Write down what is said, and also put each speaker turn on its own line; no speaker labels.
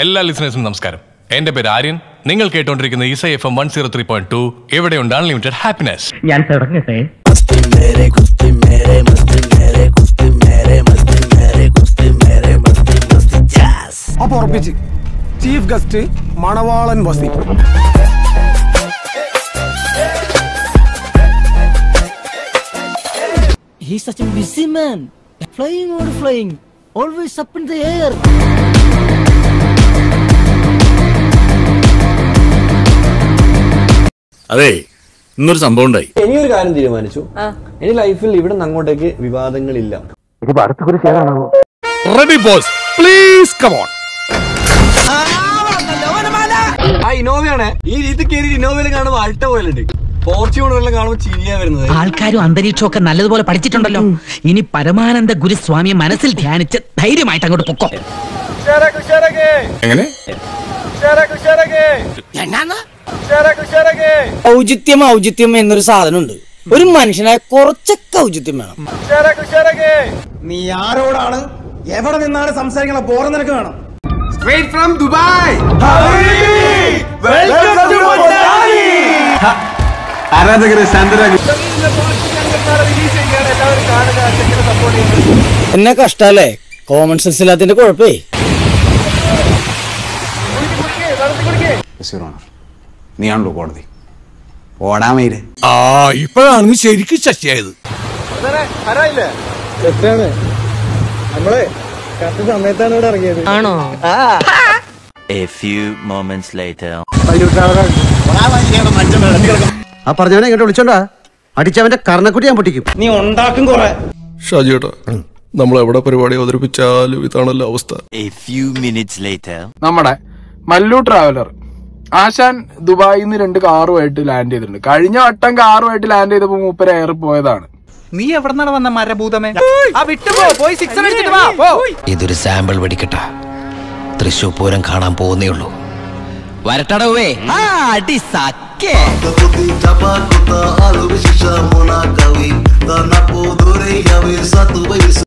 എല്ലാ ലിസണേഴ്സിനും നമസ്കാരം എന്റെ പേര് ആര്യൻ നിങ്ങൾ കേട്ടോണ്ടിരിക്കുന്ന Isai F M one zero three point two ഇവിടെയുണ്ട് അൺലിമിറ്റഡ് ഹാപ്പിനെസ്
ഞാൻ തുടങ്ങട്ടെ
कुश्ती मेरे कुश्ती मेरे मस्ती मेरे कुश्ती मेरे मस्ती मेरे कुश्ती मेरे मस्ती मस्ती जैस
അപ്പൊ ഉറപ്പിച്ച് ചീഫ് ഗസ്റ്റ് മണവാളൻ വസി
He's such a busy man. Flying or flying. Always up in the air.
അതെ ഇന്നൊരു സംഭവം ഉണ്ടായി
ഇനിയൊരു കാര്യം തീരുമാനിച്ചു ഇനി ലൈഫിൽ ഇവിടെ നിന്ന് അങ്ങോട്ടേക്ക് വിവാദങ്ങളില്ല
റെഡി ബോസ് പ്ലീസ് കമോൺ
ആ ഇന്നോവയാണ് ഈ ഇത് കയറി ഇന്നോവയിൽ കാണുമ്പോൾ അൾട്ട പോലുണ്ട് ഫോർച്യൂണറെല്ലാം കാണുമ്പോൾ ചിരിയാ വരുന്നത്
ആൾക്കാരും അന്തരീക്ഷവും ഒക്കെ നല്ലതുപോലെ പഠിച്ചിട്ടുണ്ടല്ലോ ഇനി പരമാനന്ദ ഗുരുസ്വാമിയെ മനസ്സിൽ ധ്യാനിച്ച് ധൈര്യമായിട്ട് അങ്ങോട്ട് പൊക്കോ
എങ്ങനെ
ഔചിത്യം ഔചിത്യം എന്നൊരു സാധനമുണ്ട് ഒരു മനുഷ്യനായ കുറച്ചൊക്കെ ഔചിത്യം വേണം
നീ ആരോടാണ് എവിടെ നിന്നാണ് സംസാരിക്കണ ബോറം നിനക്ക് വേണം സ്ട്രേറ്റ് ഫ്രം ദുബായ്
ആരാധകരെ ശാന്തരാഗി
എന്നെ കഷ്ടല്ലേ കോമൺ സെൻസ് ഇല്ലാത്തതിന്റെ കുഴപ്പേ
നീയാണല്ലോ കോടതി ഓടാമയില്
ആ ഇപ്പോഴാണ് ശരിക്കും ശശിയായത്
നമ്മള് കറക്റ്റ് സമയത്താണ് ഇവിടെ ഇറങ്ങിയത്
A few moments later
ആ പറഞ്ഞവനെ ഇങ്ങോട്ട് വിളിച്ചോണ്ടാ അടിച്ചവന്റെ കർണക്കുട്ടി ഞാൻ പൊട്ടിക്കും
നീ ഉണ്ടാക്കും കൊറേ
ഷാജിയേട്ടാ നമ്മൾ എവിടെ പരിപാടി അവതരിപ്പിച്ചാലും ഇതാണല്ലോ അവസ്ഥ
A few minutes later
നമ്മുടെ മല്ലു ട്രാവലർ ആശാൻ ദുബായിൽ നിന്ന് രണ്ട് കാറുമായിട്ട് ലാൻഡ് ചെയ്തിട്ടുണ്ട് കഴിഞ്ഞ വട്ടം കാറുമായിട്ട് ലാൻഡ് ചെയ്തപ്പോ മൂപ്പര് എയർ പോയതാണ്
നീ എവിടെ നിന്നാണ് വന്ന മരഭൂതമേ ആ വിട്ടുപോ പോയി സിക്സർ അടിച്ചിട്ട് വാ പോ
ഇതൊരു സാമ്പിൾ വെടിക്കട്ട തൃശൂർ പൂരം കാണാൻ പോകുന്നേ ഉള്ളൂ വരട്ടടവേ ആ അടി സക്കേ
Tabakuta alu bishisha mona kawi Tanapo dure yawe satu bayi